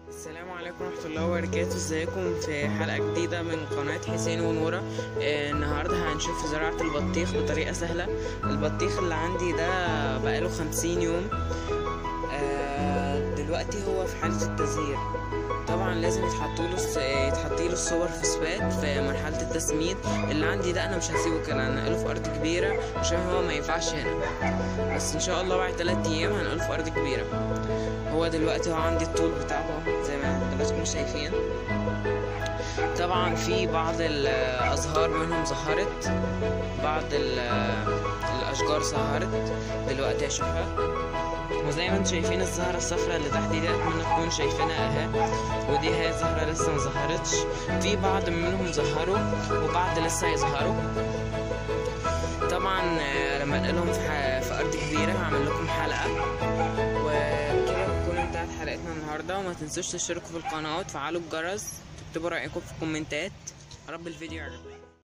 السلام عليكم ورحمة الله وبركاته ازيكم في حلقة جديدة من قناة حسين ونورة آه النهاردة هنشوف زراعة البطيخ بطريقة سهلة البطيخ اللي عندي ده بقاله خمسين يوم آه دلوقتي هو في حالة التزهير طبعا لازم يتحطوا له يتحط له الصور فوسفات في مرحلة التسميد اللي عندي ده انا مش هسيبه كده انا هنقله في ارض كبيرة عشان هو ما ينفعش هنا بس ان شاء الله بعد تلات ايام هنقله في ارض كبيرة هو دلوقتي هو عندي الطول بتاعه اهو زي ما حضراتكم شايفين طبعا في بعض الازهار منهم ظهرت بعض الاشجار ظهرت دلوقتي اشوفها وزي ما انتم شايفين الزهرة الصفراء اللي تحت دي اتمنى تكونوا شايفينها اهي ودي هي زهرة لسه ما ظهرتش في بعض منهم ظهروا وبعض لسه هيظهروا طبعا لما انقلهم في, في ارض كبيرة هعمل لكم حلقة وكده تكون انتهت حلقتنا النهاردة وما تنسوش تشتركوا في القناة وتفعلوا الجرس تكتبوا رأيكم في الكومنتات يا رب الفيديو يعجبكم